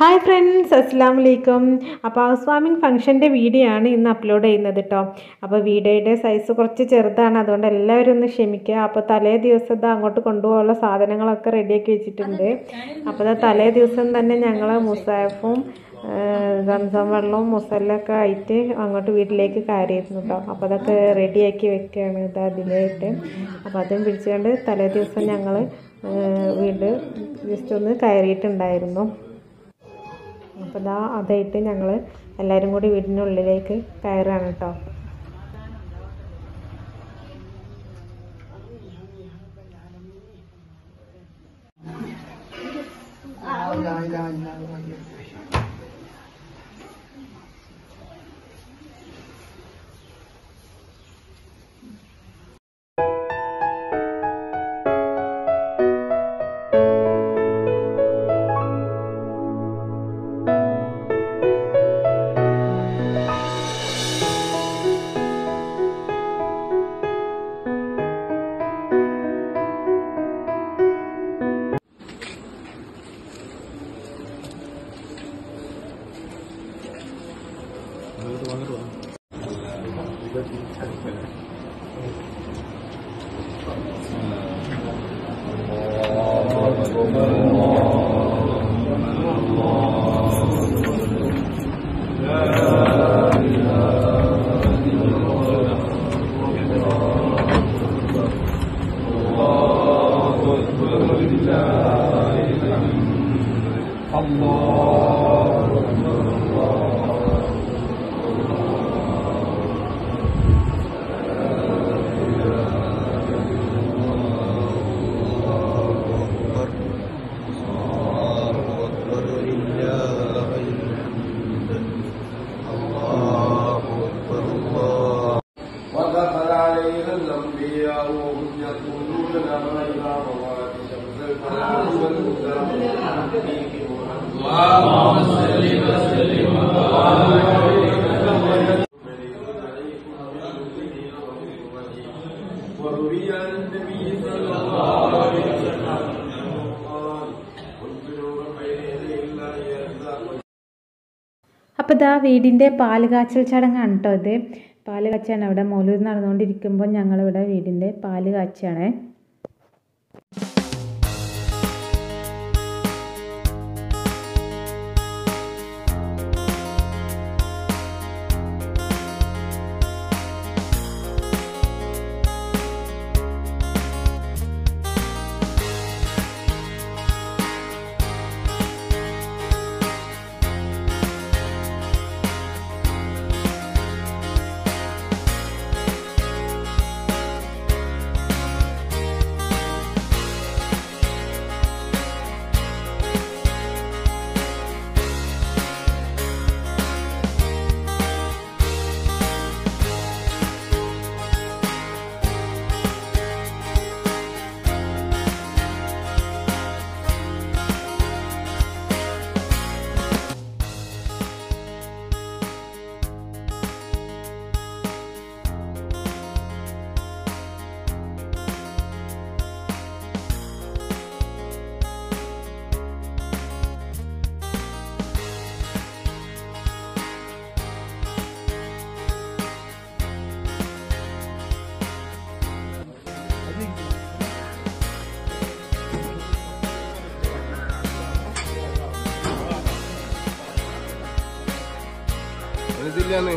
hi friends അസ്സാം വലൈക്കും അപ്പോൾ ഹൗസ് വാമിംഗ് ഫംഗ്ഷൻ്റെ വീഡിയോ ആണ് ഇന്ന് അപ്ലോഡ് ചെയ്യുന്നത് കേട്ടോ അപ്പോൾ വീഡിയോയുടെ സൈസ് കുറച്ച് ചെറുതാണ് അതുകൊണ്ട് എല്ലാവരും ഒന്ന് ക്ഷമിക്കുക അപ്പോൾ തലേ ദിവസം ഇത് അങ്ങോട്ട് കൊണ്ടുപോകാനുള്ള സാധനങ്ങളൊക്കെ റെഡിയാക്കി വെച്ചിട്ടുണ്ട് അപ്പോൾ ഇത് തലേ ദിവസം തന്നെ ഞങ്ങൾ മുസാഫും സംസം വെള്ളവും മുസല്ലൊക്കെ ആയിട്ട് അങ്ങോട്ട് വീട്ടിലേക്ക് കയറിയിരുന്നു കേട്ടോ അപ്പോൾ അതൊക്കെ റെഡിയാക്കി വെക്കുകയാണ് ഇത് അതിലായിട്ട് അപ്പോൾ അതും പിടിച്ചുകൊണ്ട് തലേ ദിവസം ഞങ്ങൾ വീട് ജസ്റ്റ് ഒന്ന് കയറിയിട്ടുണ്ടായിരുന്നു അപ്പോൾ ദാ അതായിട്ട് ഞങ്ങൾ എല്ലാവരും കൂടി വീടിനുള്ളിലേക്ക് കയറുകയാണ് കേട്ടോ ودخل علينا الأنبياء وهم يقولون لنا إلى مواد شمس الفلاح اللهم صل وسلم وروي عن النبي صلى الله عليه وسلم أنه قال كنت نورا بين يدي الله يرزق അപ്പോൾ ഇതാ വീടിൻ്റെ പാല് കാച്ചൽ ചടങ്ങാണ് കേട്ടോ ഇത് പാല് കാച്ചാണ് അവിടെ മൗലൂദ് നടന്നുകൊണ്ടിരിക്കുമ്പോൾ ഞങ്ങളിവിടെ വീടിൻ്റെ പാല് കാച്ചാണ് മനസ്സില്ലാന്ന്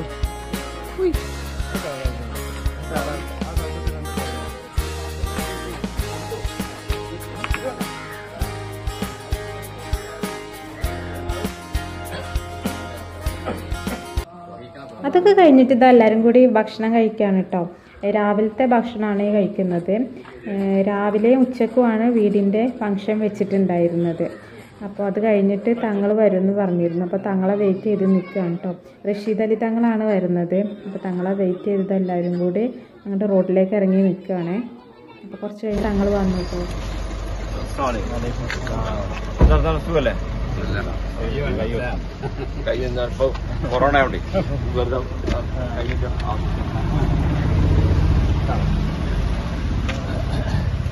അതൊക്കെ കഴിഞ്ഞിട്ട് ഇതാ എല്ലാവരും കൂടി ഭക്ഷണം കഴിക്കുകയാണ് കേട്ടോ രാവിലത്തെ ഭക്ഷണമാണ് ഈ കഴിക്കുന്നത് ഏഹ് രാവിലെയും ഉച്ചക്കുമാണ് വീടിൻ്റെ ഫങ്ഷൻ വെച്ചിട്ടുണ്ടായിരുന്നത് അപ്പോൾ അത് കഴിഞ്ഞിട്ട് തങ്ങൾ വരുമെന്ന് പറഞ്ഞിരുന്നു അപ്പോൾ തങ്ങളെ വെയിറ്റ് ചെയ്ത് നിൽക്കുകയാണ് കേട്ടോ റഷീദ് അലി തങ്ങളാണ് വരുന്നത് അപ്പോൾ തങ്ങളെ വെയിറ്റ് ചെയ്തത് എല്ലാവരും കൂടി അങ്ങോട്ട് റോഡിലേക്ക് ഇറങ്ങി നിൽക്കുകയാണ് അപ്പോൾ കുറച്ച് കഴിഞ്ഞ് തങ്ങൾ വന്നു കേട്ടോ സുഖല്ലേ കൈ എന്താണ് ഇപ്പൊ കൊറോണ ഉണ്ട് വെറുതെ കൈയിട്ട്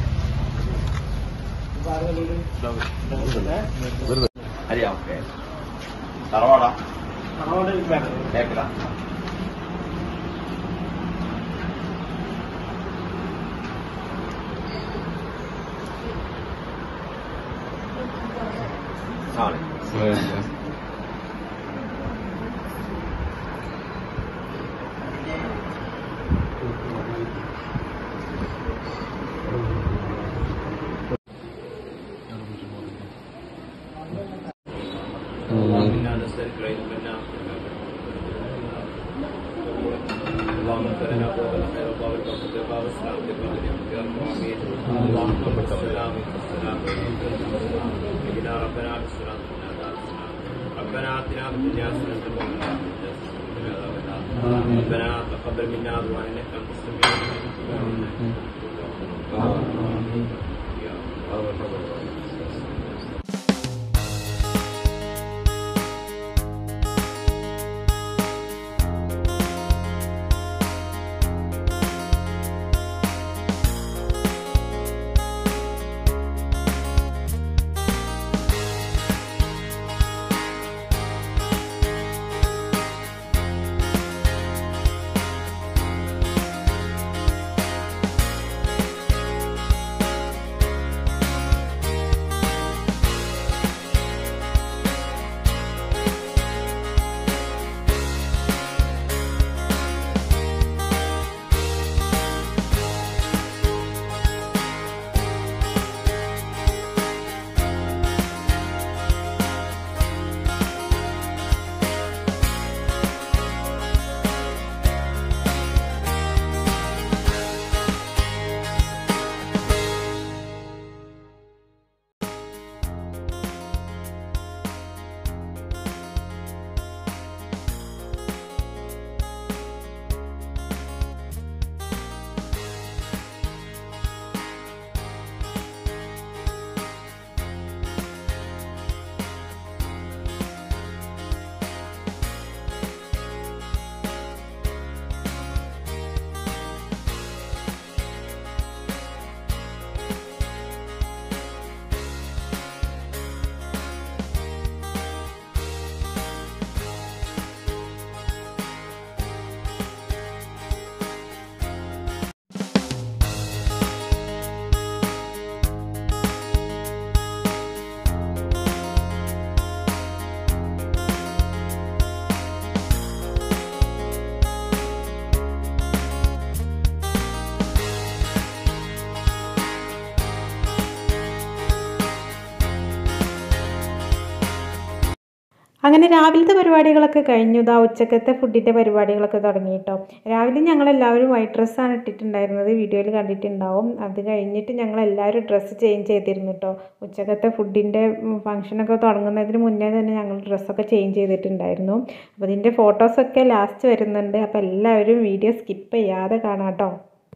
അറിയാം ഓക്കെ തറവാടാ തറവാട് കേക്കല ആണ് اللهم اغفر لنا ابواب الخير وابواب البركه وابواب السلام اللهم صل السلام والسلام اهدنا ربنا بالسلام ربنا اتنا في الدنيا حسنه وفي الاخره حسنه وقنا عذاب النار ربنا تقبل منا ادعاء انك انت السميع العليم يا رب അങ്ങനെ രാവിലത്തെ പരിപാടികളൊക്കെ കഴിഞ്ഞു ഇതാ ഉച്ചക്കത്തെ ഫുഡിൻ്റെ പരിപാടികളൊക്കെ തുടങ്ങി കേട്ടോ രാവിലെ ഞങ്ങളെല്ലാവരും വൈറ്റ് ഡ്രസ്സാണ് ഇട്ടിട്ടുണ്ടായിരുന്നത് വീഡിയോയിൽ കണ്ടിട്ടുണ്ടാവും അത് കഴിഞ്ഞിട്ട് ഞങ്ങളെല്ലാവരും ഡ്രസ്സ് ചേഞ്ച് ചെയ്തിരുന്നു കേട്ടോ ഉച്ചക്കത്തെ ഫുഡിൻ്റെ ഫംഗ്ഷനൊക്കെ തുടങ്ങുന്നതിന് മുന്നേ തന്നെ ഞങ്ങൾ ഡ്രസ്സൊക്കെ ചേഞ്ച് ചെയ്തിട്ടുണ്ടായിരുന്നു അപ്പോൾ ഇതിൻ്റെ ഫോട്ടോസൊക്കെ ലാസ്റ്റ് വരുന്നുണ്ട് അപ്പോൾ എല്ലാവരും വീഡിയോ സ്കിപ്പ് ചെയ്യാതെ കാണാം കേട്ടോ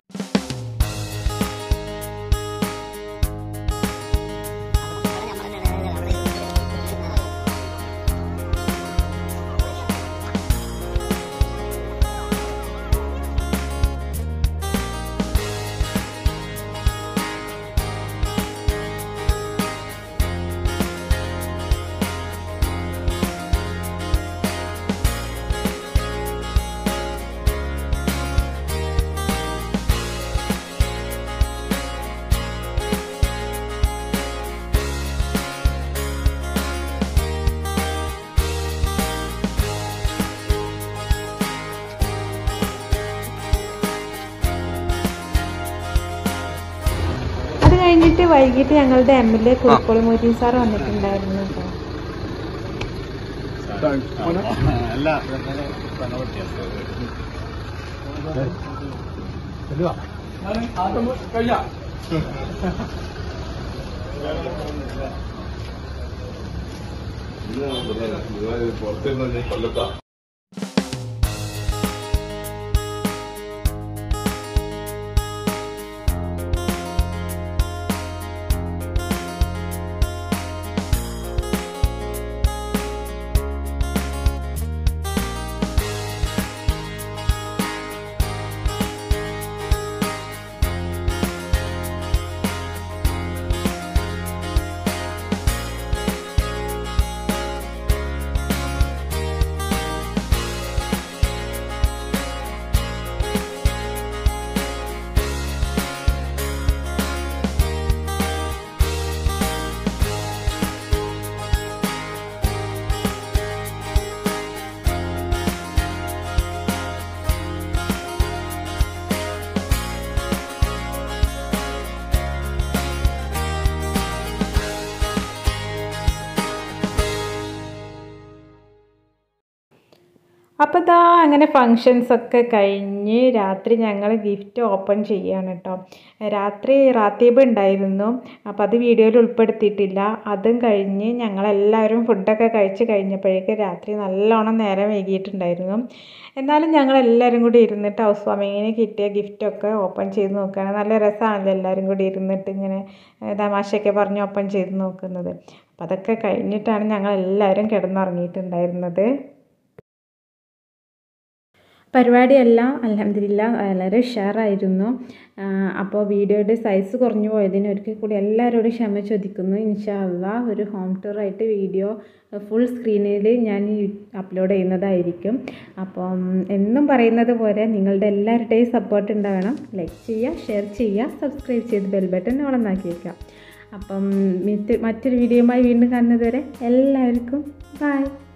അത് കഴിഞ്ഞിട്ട് വൈകിട്ട് ഞങ്ങളുടെ M L A Kurukkoli Moideen sir വന്നിട്ടുണ്ടായിരുന്നു കേട്ടോ അല്ല കഴിയാം പുറത്തിരുന്ന കൊല്ലത്താ ആ അപ്പോൾ ഇതാ അങ്ങനെ ഫങ്ഷൻസ് ഒക്കെ കഴിഞ്ഞ് രാത്രി ഞങ്ങൾ ഗിഫ്റ്റ് ഓപ്പൺ ചെയ്യാണ് കേട്ടോ രാത്രി റാത്തീബ് ഉണ്ടായിരുന്നു അപ്പോൾ അത് വീഡിയോയിൽ ഉൾപ്പെടുത്തിയിട്ടില്ല അതും കഴിഞ്ഞ് ഞങ്ങളെല്ലാവരും ഫുഡൊക്കെ കഴിച്ച് കഴിഞ്ഞപ്പോഴേക്ക് രാത്രി നല്ലോണം നേരം വൈകിയിട്ടുണ്ടായിരുന്നു എന്നാലും ഞങ്ങളെല്ലാവരും കൂടി ഇരുന്നിട്ട് ഹൗസ് വാമിങ്ങിന് കിട്ടിയ ഗിഫ്റ്റൊക്കെ ഓപ്പൺ ചെയ്ത് നോക്കുകയാണ് നല്ല രസമാണല്ലോ എല്ലാവരും കൂടി ഇരുന്നിട്ട് ഇങ്ങനെ ഏഹ്, തമാശയൊക്കെ പറഞ്ഞ് ഓപ്പൺ ചെയ്ത് നോക്കുന്നത് അപ്പോൾ അതൊക്കെ കഴിഞ്ഞിട്ടാണ് ഞങ്ങളെല്ലാവരും കിടന്നുറങ്ങിയിട്ടുണ്ടായിരുന്നത് പരിപാടിയെല്ലാം അലഹമില്ല വളരെ ഉഷാറായിരുന്നു ആ, അപ്പോൾ വീഡിയോയുടെ സൈസ് കുറഞ്ഞു പോയതിന് ഒരിക്കൽ കൂടി എല്ലാവരോടും ക്ഷമ ചോദിക്കുന്നു ഇൻഷാ അള്ളാ ഒരു ഹോം ടൂറായിട്ട് വീഡിയോ ഫുൾ സ്ക്രീനിൽ ഞാൻ അപ്ലോഡ് ചെയ്യുന്നതായിരിക്കും അപ്പം എന്നും പറയുന്നത് പോലെ നിങ്ങളുടെ എല്ലാവരുടെയും സപ്പോർട്ട് ഉണ്ടാവണം ലൈക്ക് ചെയ്യുക ഷെയർ ചെയ്യുക സബ്സ്ക്രൈബ് ചെയ്ത് ബെൽ ബട്ടൺ ഓണാക്കി വയ്ക്കാം അപ്പം മറ്റ് മറ്റൊരു വീഡിയോയുമായി വീണ്ടും കാണുന്നത് വരെ എല്ലാവർക്കും ബൈ